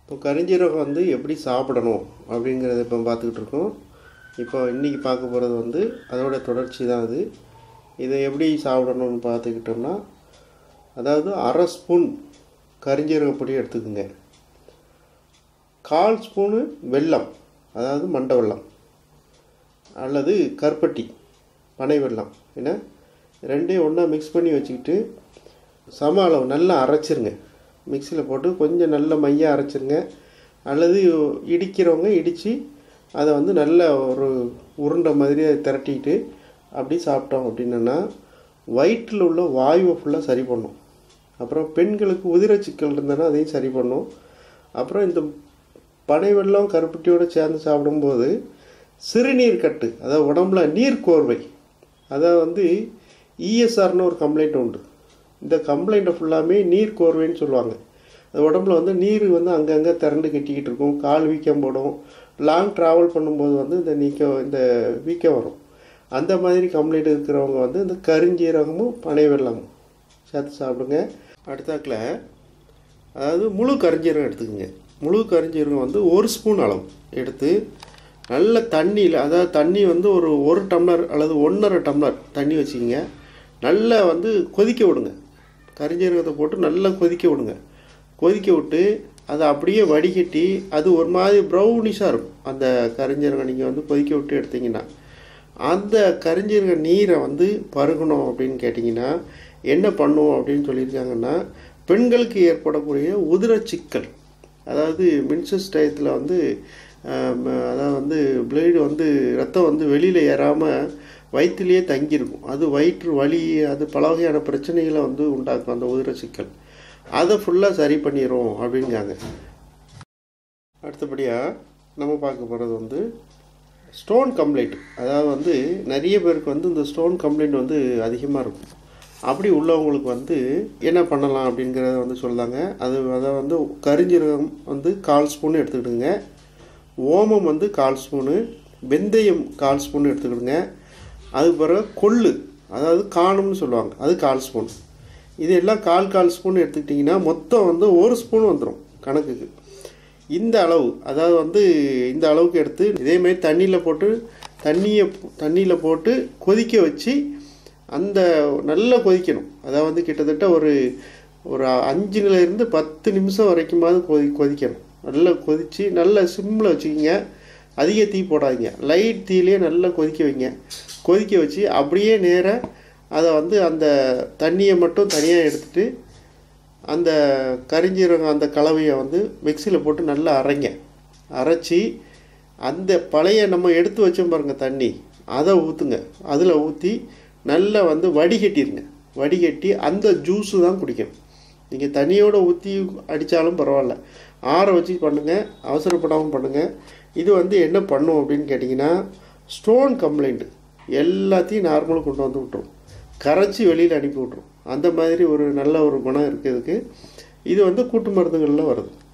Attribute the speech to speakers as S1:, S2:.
S1: இப்போ கரிஞ்சீரகம் வந்து எப்படி சாப்பிடணும் அப்படிங்கிறத இப்போ பார்த்துக்கிட்டு இருக்கோம் இப்போ இன்றைக்கி பார்க்க போகிறது வந்து அதோட தொடர்ச்சி தான் அது இதை எப்படி சாப்பிடணும்னு பார்த்துக்கிட்டோம்னா அதாவது அரை ஸ்பூன் கரிஞ்சீரக பொடி எடுத்துக்கோங்க கால் ஸ்பூனு வெல்லம் அதாவது மண்டை வெல்லம் அல்லது கருப்பட்டி பனை வெல்லம் என்ன ரெண்டையும் ஒன்றா மிக்ஸ் பண்ணி வச்சுக்கிட்டு சம அளவு நல்லா அரைச்சிருங்க மிக்சியில் போட்டு கொஞ்சம் நல்ல மையாக அரைச்சிருங்க அல்லது இடிக்கிறவங்க இடித்து அதை வந்து நல்ல ஒரு உருண்டை மாதிரி அதை திரட்டிக்கிட்டு அப்படி சாப்பிட்டோம் அப்படின்னா வயிற்றில் உள்ள வாயுவை ஃபுல்லாக சரி பண்ணும் அப்புறம் பெண்களுக்கு உதிர சிக்கல் இருந்ததுன்னா அதையும் சரி பண்ணும் அப்புறம் இந்த பனை வெல்லம் கருப்பட்டியோடு சேர்ந்து சாப்பிடும்போது சிறுநீர் கட்டு அதாவது உடம்புல நீர் கோர்வை அதை வந்து இஎஸ்ஆர்னு ஒரு கம்ப்ளைண்ட் உண்டு இந்த கம்ப்ளைண்ட்டை ஃபுல்லாமே நீர் கோர்வைன்னு சொல்லுவாங்க அது உடம்புல வந்து நீர் வந்து அங்கங்கே திரண்டு கட்டிக்கிட்டு இருக்கும் கால் வீக்கம் போடும் லாங் ட்ராவல் பண்ணும்போது வந்து இந்த நீக்க இந்த வீக்கம் வரும் அந்த மாதிரி கம்ப்ளைண்ட் இருக்கிறவங்க வந்து இந்த கருஞ்சீரகமும் பனை வெல்லமும் சேர்த்து சாப்பிடுங்க அடுத்தாக்கில் அதாவது முழு கரிஞ்சீரகம் எடுத்துக்கோங்க முழு கரிஞ்சீரகம் வந்து ஒரு ஸ்பூன் அளவு எடுத்து நல்ல தண்ணியில் அதாவது தண்ணி வந்து ஒரு ஒரு டம்ளர் அல்லது ஒன்றரை டம்ளர் தண்ணி வச்சுக்கிங்க நல்லா வந்து கொதிக்க விடுங்க கரிஞ்சீரகத்தை போட்டு நல்லா கொதிக்க விடுங்க கொதிக்க விட்டு அதை அப்படியே வடிகட்டி அது ஒரு மாதிரி ப்ரௌனிஷாக இருக்கும் அந்த கரிஞ்சீரகம் நீங்கள் வந்து கொதிக்க விட்டு எடுத்தீங்கன்னா அந்த கரிஞ்சீரக நீரை வந்து பருகணும் அப்படின்னு கேட்டிங்கன்னா என்ன பண்ணுவோம் அப்படின்னு சொல்லியிருக்காங்கன்னா பெண்களுக்கு ஏற்படக்கூடிய உதிர சிக்கல் அதாவது மின்சஸ் டயத்தில் வந்து அதாவது வந்து பிளேடு வந்து ரத்தம் வந்து வெளியில் ஏறாமல் வயிற்றுலேயே தங்கியிருக்கும் அது வயிற்று வலி அது பல வகையான பிரச்சனைகளை வந்து உண்டாக்கும் அந்த உதிர சிக்கல் அதை ஃபுல்லாக சரி பண்ணிடும் அப்படிங்காங்க அடுத்தபடியாக நம்ம பார்க்க போகிறது வந்து ஸ்டோன் கம்ப்ளைண்ட் அதாவது வந்து நிறைய பேருக்கு வந்து இந்த ஸ்டோன் கம்ப்ளைண்ட் வந்து அதிகமாக இருக்கும் அப்படி உள்ளவங்களுக்கு வந்து என்ன பண்ணலாம் அப்படிங்கிறத வந்து சொல்கிறாங்க அது அதை வந்து கரிஞ்சீரகம் வந்து கால் ஸ்பூன் எடுத்துக்கிடுங்க ஓமம் வந்து கால் ஸ்பூனு வெந்தயம் கால் ஸ்பூன் எடுத்துக்கிடுங்க அது பிறகு கொள்ளு அதாவது காணும்னு சொல்லுவாங்க அது கால் ஸ்பூன் இது எல்லாம் கால் கால் ஸ்பூன் எடுத்துக்கிட்டிங்கன்னா மொத்தம் வந்து ஒரு ஸ்பூன் வந்துடும் கணக்குக்கு இந்த அளவு அதாவது வந்து இந்த அளவுக்கு எடுத்து இதேமாரி தண்ணியில் போட்டு தண்ணியை தண்ணியில் போட்டு கொதிக்க வச்சு அந்த நல்லா கொதிக்கணும் அதாவது வந்து கிட்டத்தட்ட ஒரு ஒரு அஞ்சுலேருந்து பத்து நிமிஷம் வரைக்குமாவது கொதி கொதிக்கணும் நல்லா கொதித்து நல்லா சிம்மில் வச்சுக்கிங்க அதிக தீ போடாதீங்க லைட் தீலேயே நல்லா கொதிக்க வைங்க கொதிக்க வச்சு அப்படியே நேராக அதை வந்து அந்த தண்ணியை மட்டும் தனியாக எடுத்துகிட்டு அந்த கரிஞ்சீரகம் அந்த கலவையை வந்து மிக்சியில் போட்டு நல்லா அரைங்க அரைச்சி அந்த பழைய நம்ம எடுத்து வச்சோம் பாருங்கள் தண்ணி அதை ஊற்றுங்க அதில் ஊற்றி நல்லா வந்து வடிகட்டிடுங்க வடிகட்டி அந்த ஜூஸு தான் குடிக்கணும் நீங்கள் தண்ணியோடு ஊற்றி அடித்தாலும் பரவாயில்ல ஆற வச்சு பண்ணுங்கள் அவசரப்படாமல் பண்ணுங்கள் இது வந்து என்ன பண்ணும் அப்படின்னு கேட்டிங்கன்னா ஸ்டோன் கம்ப்ளைண்ட்டு எல்லாத்தையும் நார்மலாக கொண்டு வந்து விட்ரும் கரைச்சி வெளியில் அனுப்பி விட்ரும் அந்த மாதிரி ஒரு நல்ல ஒரு குணம் இருக்குது இதுக்கு இது வந்து கூட்டு மருந்துகளில் வருது